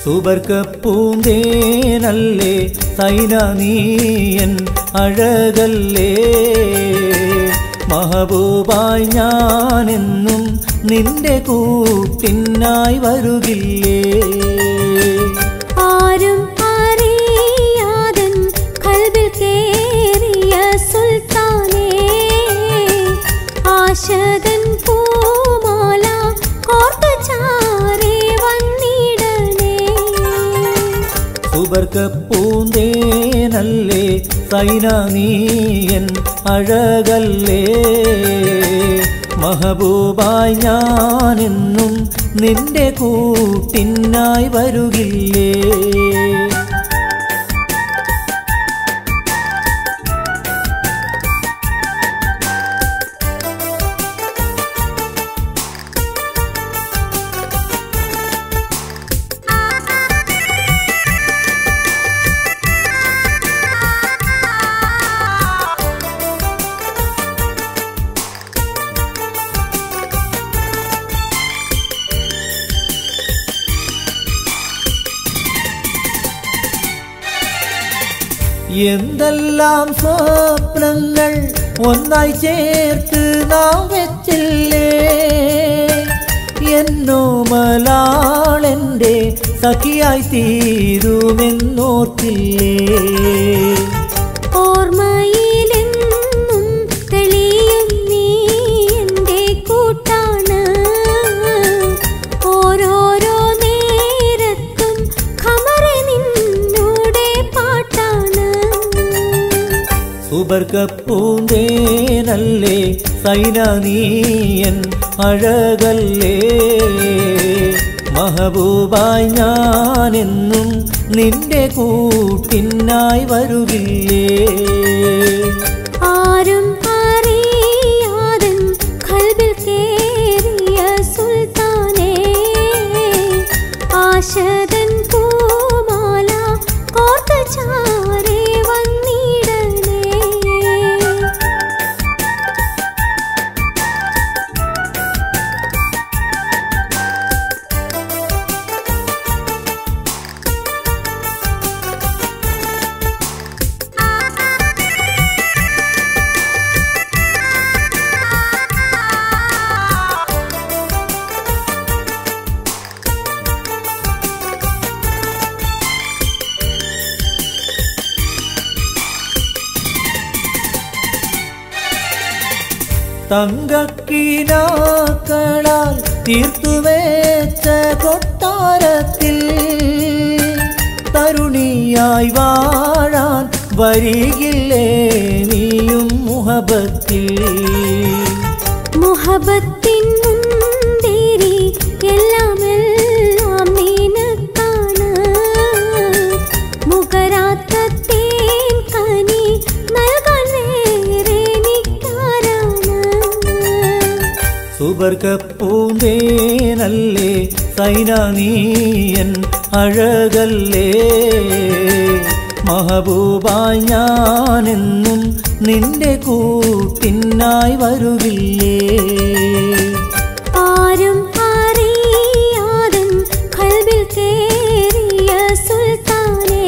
സുബർക്കപ്പൂന്തേനല്ലേ സൈന നീയൻ അഴകല്ലേ മഹബൂബായി ഞാനെന്നും നിന്റെ കൂട്ടിനായി വരുകില്ലേ ആരും അറിയാതൻ കൽബിൽ കേറിയ സുൽത്താനേ ആശതൻ പൂമാല കോർത്ത് ചാരി വന്നിടണേ സുബർക്കപ്പൂന്തേനല്ലേ സൈന നീയൻ അഴകല്ലേ മഹബൂബായി ഞാനെന്നും നിന്റെ കൂട്ടിനായി വരുകില്ലേ എന്തെല്ലാം സ്വപ്നങ്ങൾ ഒന്നായി ചേർത്ത് നാം വെച്ചില്ലേ എന്നോ മലാളെൻ്റെ സഖിയായി തീരുമെന്നോർത്തില്ലേ ഓർമ്മയിലെന്നും തെളിയും നീ എൻ്റെ കൂട്ടാണ് ഓരോരോ നേരത്തും ഖമറെ നിന്നൂടെ പാട്ടാണ് സുബർക്കപ്പൂന്തേനല്ലേ സൈന നീയൻ അഴകല്ലേ മഹബൂബായി ഞാനെന്നും നിന്റെ കൂട്ടിനായി വരുകില്ലേ ആരും അറിയാതൻ കൽബിൽ കേറിയ സുൽത്താനേ ആശതൻ പൂമാല കോർത്ത് ചാരി വന്നിടണേ തങ്കക്കിനാക്കളാൽ തീർത്തുവേച്ച കൊട്ടാരത്തിൽ തരുണിയായി വാഴാൻ വരികില്ലേ നീയും മുഹബത്തിൽ മുഹബത്തിൻ മുന്തിരി എല്ലാം എല്ലാം നിനക്കാണ് മുഖരാത്ത തേൻ കനി നൽകാൻ വേറെ നിക്കാരാണ് സുബർക്കപ്പൂന്തേനല്ലേ സൈന നീയൻ അഴകല്ലേ മഹബൂബായി ഞാനെന്നും നിന്റെ കൂട്ടിനായി വരുകില്ലേ ആരും അറിയാതൻ കൽബിൽ കേറിയ സുൽത്താനേ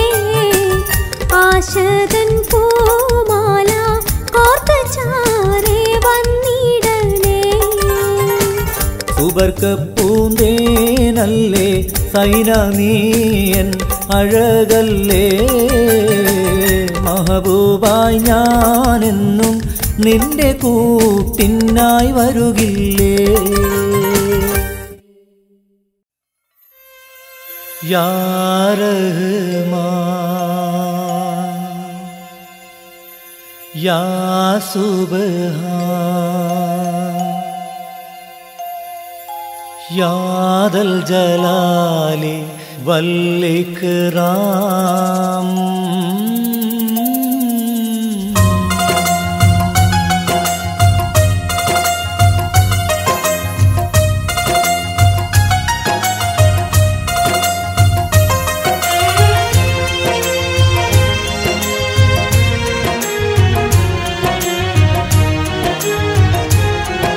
ആശതൻ പൂമാല കോർത്ത് ചാരി വന്നിടണേ സുബർക്കപ്പൂന്തേനല്ലേ സൈന നീയൻ അഴകല്ലേ മഹബൂബായി ഞാനെന്നും നിന്റെ കൂട്ടിനായി വരുകില്ലേ യാ റഹ്മാൻ യാ സുബ്ഹാൻ യാദൽ ജലാലി വല്ലിക്റാം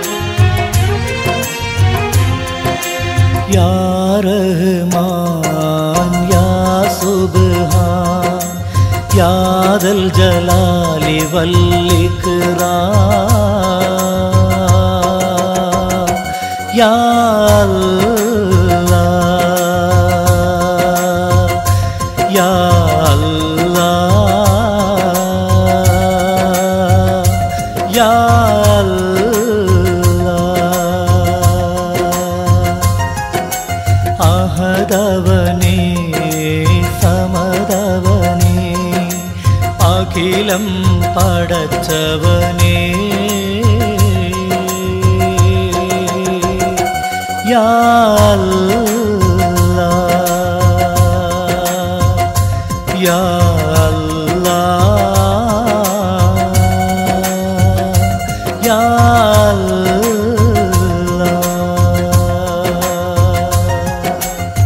യാ റഹ്മാൻ യാദൽ ജലാലി വല്ലിക്റാ യാ അല്ലാ യാ അല്ലാ യാ അല്ലാ അഹദവനേ സമദവനേ അഖിലം പടച്ചവനേ യാ അല്ലാ, യാ അല്ലാ, യാ അല്ലാ.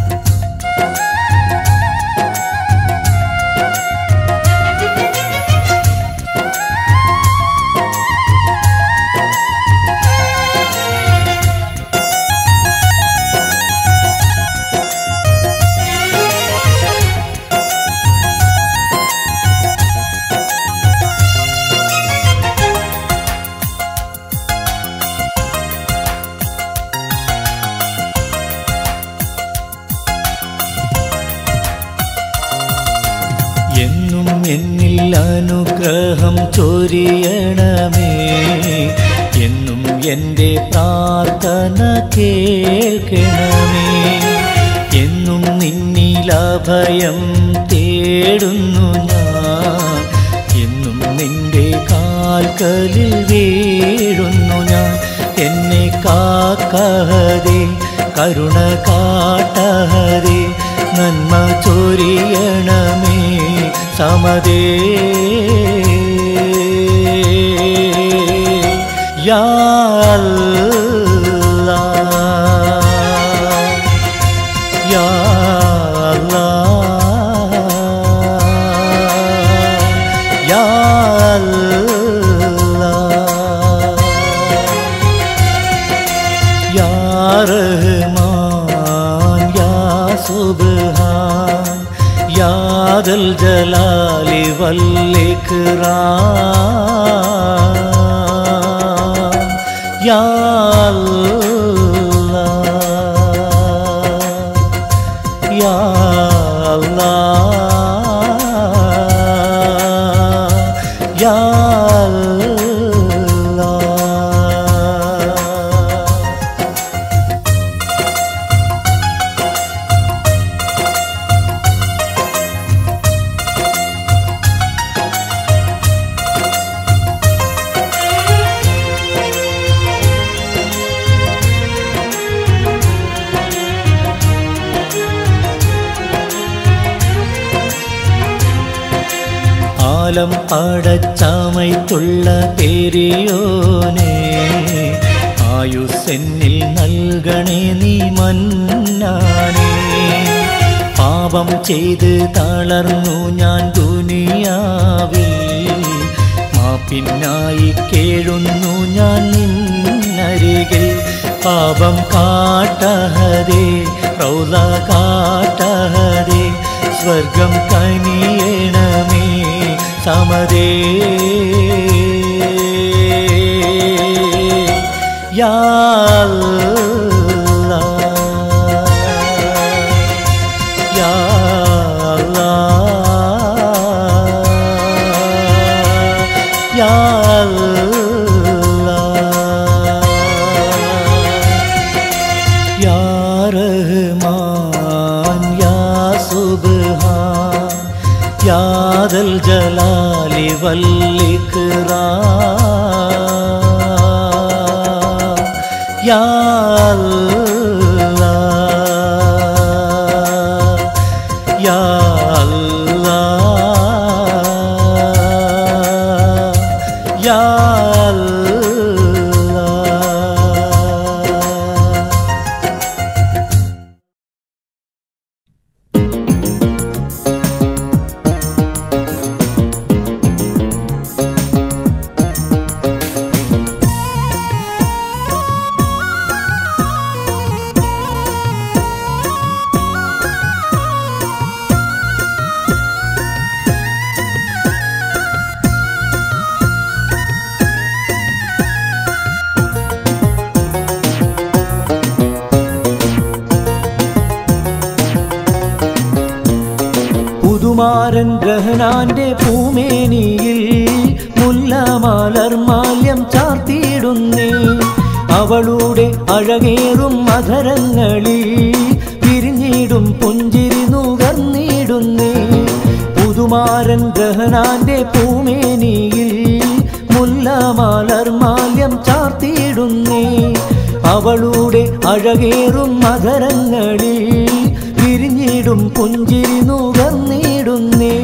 എന്നും എന്നിൽ അനുഗ്രഹം ചൊരിയണമേ എന്നും എൻ്റെ പ്രാർത്ഥന കേൾക്കണമേ എന്നും നിന്നിൽ അഭയം തേടുന്നു ഞാൻ എന്നും നിന്റെ കാൽക്കലിൽ വീഴുന്നു ഞാൻ എന്നെ കാക്കഹരേ കരുണ കാട്ടഹരേ നന്മ ചൊരിയണമേ സമതേ യാ അല്ലാ, യാ അല്ലാ, യാ അല്ലാ. യാ റഹ്മാൻ യാ സുബ്ഹാൻ യാദൽ ജലാലി വല്ലിക്റാം യാ അല്ലാ, യാ അല്ലാ, യാ അല്ലാ. ആലം അടച്ചമയ്ക്കുള്ള പെരിയോനെ ആയുസെന്നിൽ നൽകണേ നീ മന്നാനേ പാപം ചെയ്ത് തളർന്നു ഞാൻ ദുനിയാവിൽ മാപ്പിനായി കേഴുന്നു ഞാൻ നിന്നരികിൽ പാപം കാട്ടഹരേ റൗല കാട്ടഹരേ സ്വർഗം കനിയണമേ സമരേ യാ അല്ലാ, യാ അല്ലാ, യാ അല്ലാ. യാ റഹ്മാൻ യാ സുബ്ഹാൻ യാദൽ ജലാലി വല്ലിക്റാം യാ അല്ലാ, യാ അല്ലാ, യാ അല്ലാ. യാ പുതുമാരൻ ഗ്രഹനാന്റെ പൂമേനിയിൽ മുല്ലമാലർ മാല്യം ചാർത്തിയിടുന്നേ അവളുടെ അഴകേറും മധരങ്ങളിൽ വിരിഞ്ഞിടും പുഞ്ചിരി നുകർന്നിടുന്നേ പുതുമാരൻ ഗ്രഹനാന്റെ പൂമേനിയിൽ മുല്ലമാലർ മാല്യം ചാർത്തിയിടുന്നേ അവളുടെ അഴകേറും മധരങ്ങളിൽ വിരിഞ്ഞിടും പുഞ്ചിരി നുകർന്നിടുന്നേ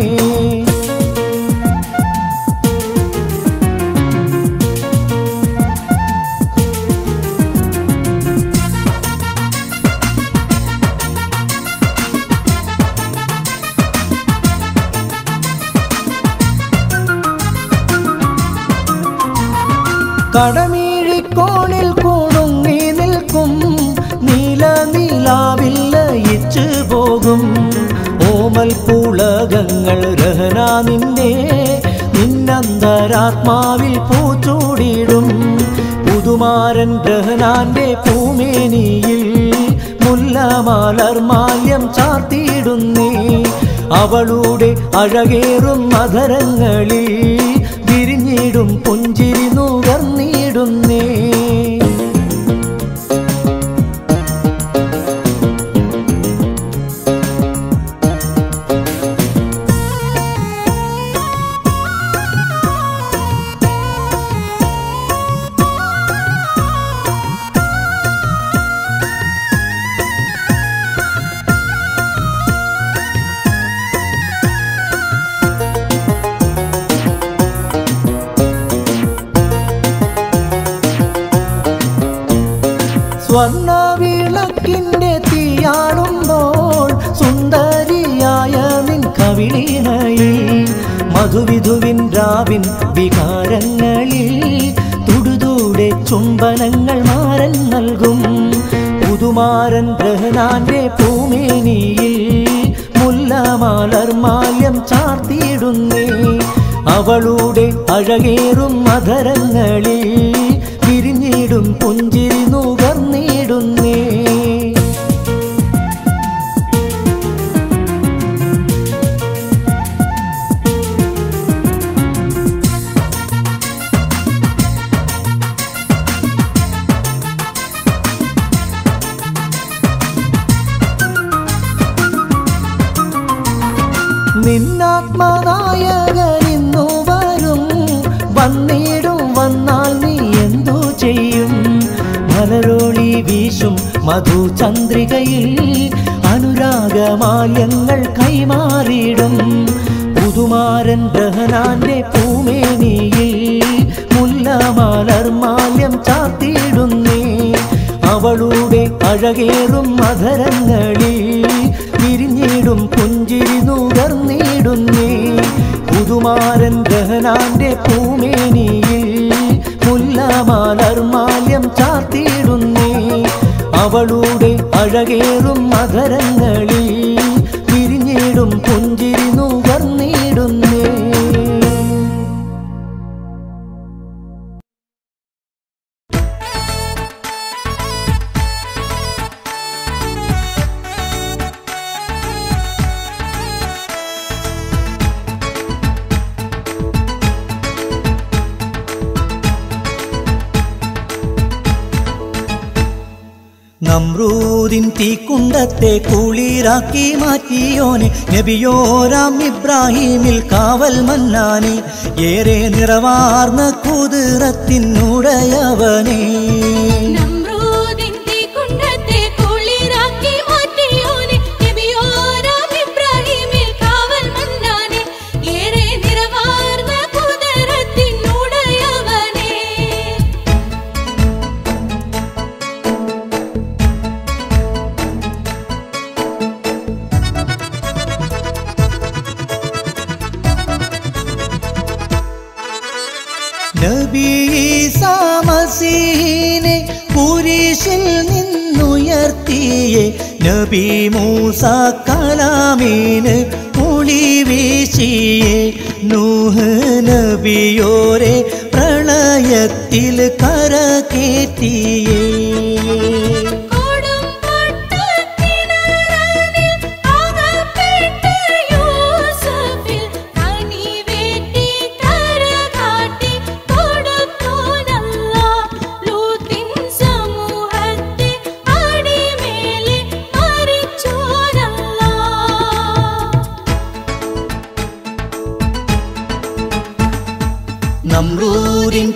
കടമീഴിക്കോണിൽ കൂടുങ്ങി നിൽക്കും നീല നീലാവിൽ ലയിച്ചു പോകും ഓമൽ പുളകങ്ങൾ രഹന നിന്റെ നിന്നന്തരാത്മാവിൽ പൂച്ചൂടിയിടും പുതുമാരൻ രഹനാന്റെ പൂമേനിയിൽ മുല്ലമാലർ മാല്യം ചാർത്തിയിടുന്നേ അവളുടെ അഴകേറും മധരങ്ങളിൽ വിരിഞ്ഞിടും പുഞ്ചിരി നുകർന്നിടുന്നേ സ്വർണ്ണ വിളക്കിന്റെ തീയാടുമ്പോൾ സുന്ദരിയായ നിൻ കവിളിണയിൽ മധുവിധുവിൻ രാവിൻ വികാരങ്ങളിൽ തുടുതൂടെ ചുംബനങ്ങൾ മാരൻ നൽകും പുതുമാരൻ ഗ്രഹനാന്റെ പൂമേനിയിൽ മുല്ലമാലർ മാല്യം ചാർത്തിയിടുന്നേ അവളുടെ അഴകേറും മധരങ്ങളിൽ വിരിഞ്ഞിടും പുഞ്ചിരി നുകർന്നിടുന്നേ നിന്നാത്മനായകനിന്നു വരും വന്നിടും വന്നാൽ നീ എന്തു ചെയ്യും മലരോളി വീശും മധുചന്ദ്രികയിൽ അനുരാഗമാല്യങ്ങൾ കൈമാറിയിടും പുതുമാരൻ ദഹനാന്റെ പൂമേനിയിൽ മുല്ലമാലർ മാല്യം ചാത്തിയിടുന്നേ അവളുടെ അഴകേറും മധരങ്ങളിൽ വിരിഞ്ഞിടും പുഞ്ചിരി നുകർന്നിടുന്നേ പുതുമാരൻ ഗഹനാന്റെ പൂമേനിയിൽ മുല്ലമാലർ മാല്യം ചാർത്തിയിടുന്നേ അവളുടെ അഴകേറും മധരങ്ങളിൽ വിരിഞ്ഞിടും പുഞ്ചിരി നുകർന്നിടുന്നേ നമ്രൂദിൻ തീക്കുണ്ടത്തെ കുളിരാക്കി മാറ്റിയോനെ നബിയോരാം ഇബ്രാഹിമിൽ കാവൽ മന്നാനെ ഏറെ നിറവാർന്ന കുതിരത്തിനുടയവനെ നമ്രൂദിൻ തീക്കുണ്ടത്തെ കുളിരാക്കി മാറ്റിയോനെ നബിയോരാം ഇബ്രാഹിമിൽ കാവൽ മന്നാനെ ഏറെ നിറവാർന്ന കുതിരത്തിനുടയവനെ നബീസാമസീനെ കുരിശിൽ നിന്നുയർത്തിയെ നബി മൂസ കലാമീന് പുളി വീശിയെ നൂഹ് നബിയോരെ പ്രളയത്തിൽ കരകേറ്റിയേ കൊടും പട്ടത്തിനരനിൽ അകപ്പെട്ട യൂസുഫിനെ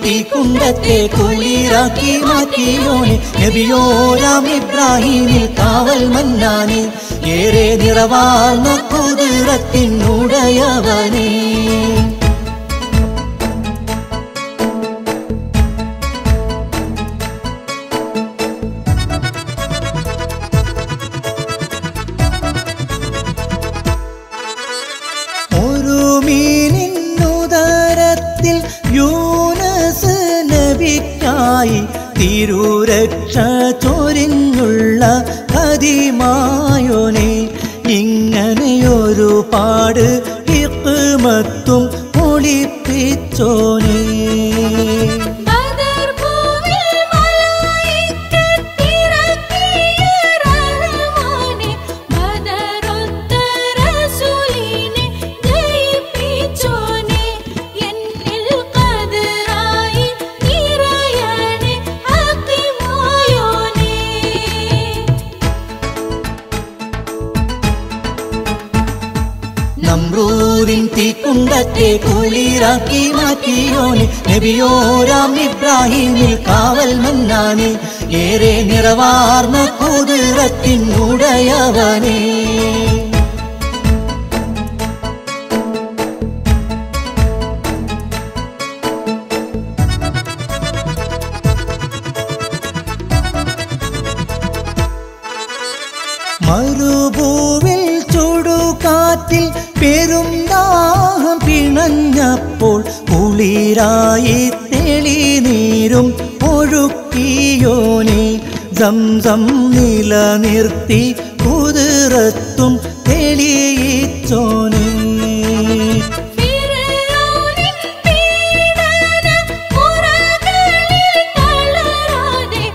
തീക്കുണ്ടത്തെ കുളിരാക്കി മാറ്റിയോനെ നബിയോരാം ഇബ്രാഹിമിൽ കാവൽ മന്നാനെ ഏറെ നിറവാർന്ന കുതിരത്തിനുടയവനേ ഒരു മീനിന്നുദരത്തിൽ യൂനസ് നബിക്കായി തിരുരക്ഷ ചൊരിഞ്ഞുള്ള കതിമായോനെ ഇങ്ങനെയൊരു പാട് ഹിക്മത്തും ഒളിപ്പിച്ചോനേ ബദർ പൂവിൽ മലായിക്കത്തിറക്കിയ റഹ്മാനെ ബദറൊത്ത റസൂലിനെ ജയിപ്പിച്ചോനെ എന്നിൽ ഖദറായി നിറയണേ ഹക്കിമായോനെ നമ്രൂരിൻ തീക്കുണ്ടത്തെ കുളിരാക്കി മാറ്റിയോനെ നബിയോരാം ഇബ്രാഹിമിൽ കാവൽ മന്നാനെ ഏറെ നിറവാർന്ന കുതിരത്തിനുടയവനേ മരുഭൂവിൽ ചുടുകാറ്റിൽ പെരും ദാഹം പിണഞ്ഞപ്പോൾ കുളിരായി തെളിനീരും ഒഴുക്കിയോനെ സംസം നിലനിർത്തി കുതിരത്തും തെളിയിച്ചോനെ ഫിർഔനിൻ പീഡന മുറകളിൽ തളരാതെ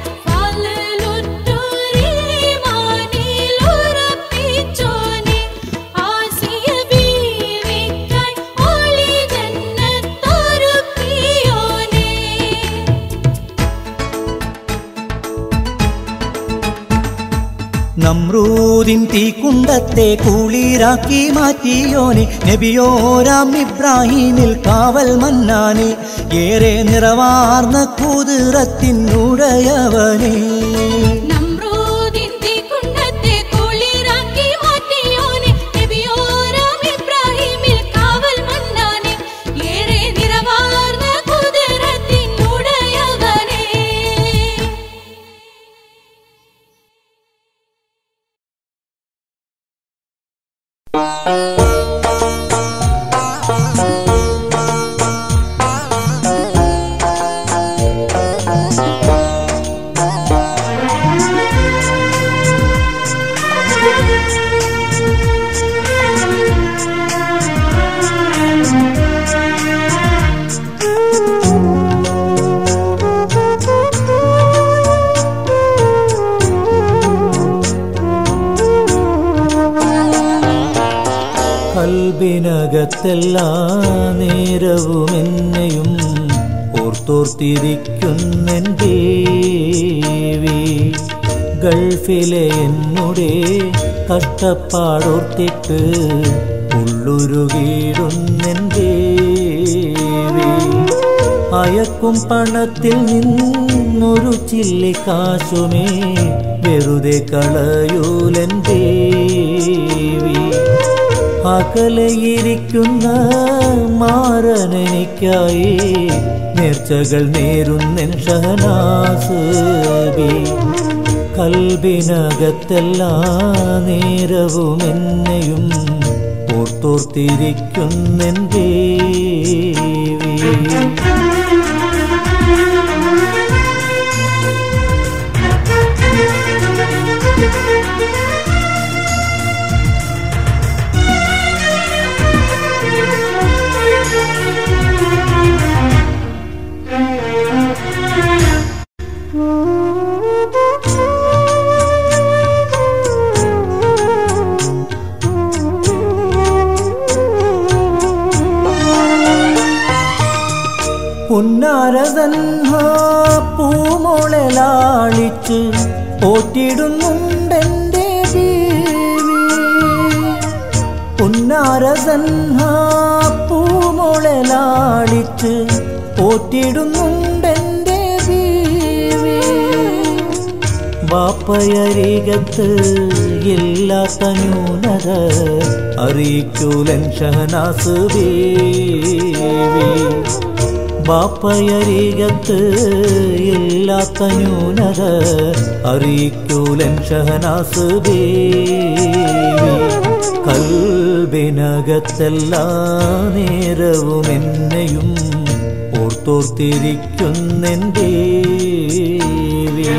ഫലലുറ്റൊരീമാനിൽ ഉറപ്പിച്ചോനെ ആസിയ ബീവിക്കായി ഒളി ജന്നത്തൊരുക്കിയോനെ നമ്രൂദിൻ തീക്കുണ്ടത്തെ കുളിരാക്കി മാറ്റിയോനെ നബിയോരാം ഇബ്രാഹിമിൽ കാവൽ മന്നാനെ ഏറെ നിറവാർന്ന കുതിരത്തിനുടയവനേ നമ്രൂദിൻ തീക്കുണ്ടത്തെ കുളിരാക്കി മാറ്റിയോനെ നബിയോരാം ഇബ്രാഹിമിൽ കാവൽ മന്നാനെ ഏറെ നിറവാർന്ന കുതിരത്തിനുടയവനേ കൽബിനകത്തെല്ലാ നേരവും എന്നെയും ഓർത്തോർത്തിരിക്കുന്നെൻ ദേവി ഗൾഫിലെ എന്നുടെ കഷ്ടപ്പാടോർത്തിട്ട് ഉള്ളുരുകീടുന്നെൻ ദേവി അയക്കും പണത്തിൽ നിന്നൊരു ചില്ലി കാശുമേ വെറുതെ കളയൂലൻ ദേവി അകലെയിരിക്കുന്ന മാറനെനിക്കായി നേർച്ചകൾ നേരുന്നെൻ ഷഹനാസ് ബി. കൽബിനകത്തെല്ലാ നേരവും എന്നെയും ഓർത്തോർത്തിരിക്കുന്നെൻ ദേവി പുന്നാരസൻഹ പൂമോളലാളിച്ച് പോറ്റിടുന്നുണ്ടെൻ്റെ ദേവി പുന്നാരസൻഹ പൂമോളലാളിച്ച് പോറ്റിടുന്നുണ്ടെൻ്റെ ബീവി ബാപ്പയരികത്ത് ഇല്ലാത്ത ന്യൂനത അറിയിക്കൂലൻ ഷഹനാസ് ബീവി ബാപ്പയരികത്ത് ഇല്ലാത്ത ന്യൂനത അറിയിക്കൂലൻ ഷഹനാസ് ബീവി കൽബിനകത്തെല്ലാ നേരവും എന്നെയും ഓർത്തോർത്തിരിക്കുന്നെൻ്റെ ദേവി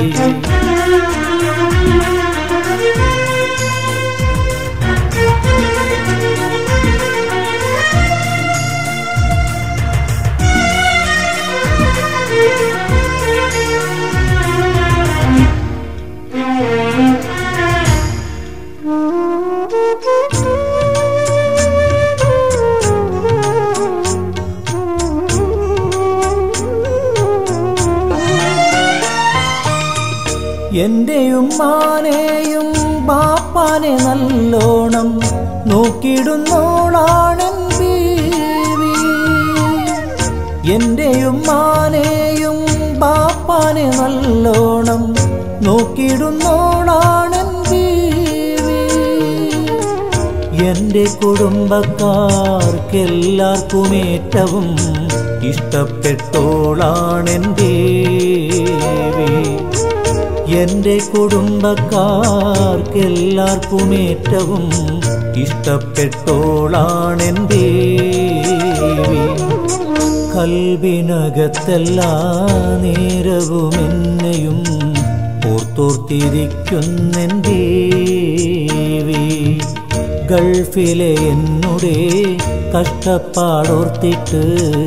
എന്റെയും മാനെയും ബാപ്പാനെ നല്ലോണം നോക്കിടുന്നോളാണെൻ ബീവി എന്റെയും മാനെയും ബാപ്പാനെ നല്ലോണം നോക്കിടുന്നോളാണെൻ ബീവി എന്റെ കുടുംബക്കാർക്കെല്ലാവർക്കും ഏറ്റവും ഇഷ്ടപ്പെട്ടോളാണെൻ്റെ ദേവി എന്റെ കുടുംബക്കാർക്കെല്ലാവർക്കും ഏറ്റവും ഇഷ്ടപ്പെട്ടോളാണെൻ്റെ ദേവി കൽബിനകത്തെല്ലാ നേരവും എന്നെയും ഓർത്തോർത്തിരിക്കുന്നെൻ്റെ ദേവി ഗൾഫിലെ എന്നുടെ കഷ്ടപ്പാടോർത്തിട്ട്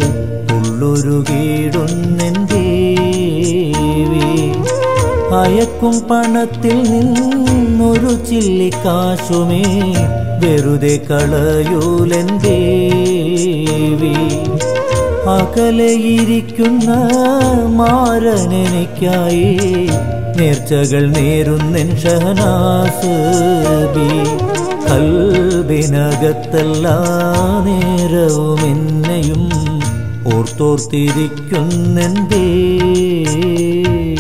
ഉള്ളൊരുകീടുന്നെൻ്റെ ദേവി അയക്കും പണത്തിൽ നിന്നൊരു ചില്ലിക്കാശുമേ വെറുതെ കളയൂലെൻ്റെ ദേവി അകലെയിരിക്കുന്ന മാരനെനിക്കായി നേർച്ചകൾ നേരുന്നെൻ ഷഹനാസ് ബി കൽബിനകത്തെല്ലാ നേരവും എന്നെയും ഓർത്തോർത്തിരിക്കുന്നെൻ്റെ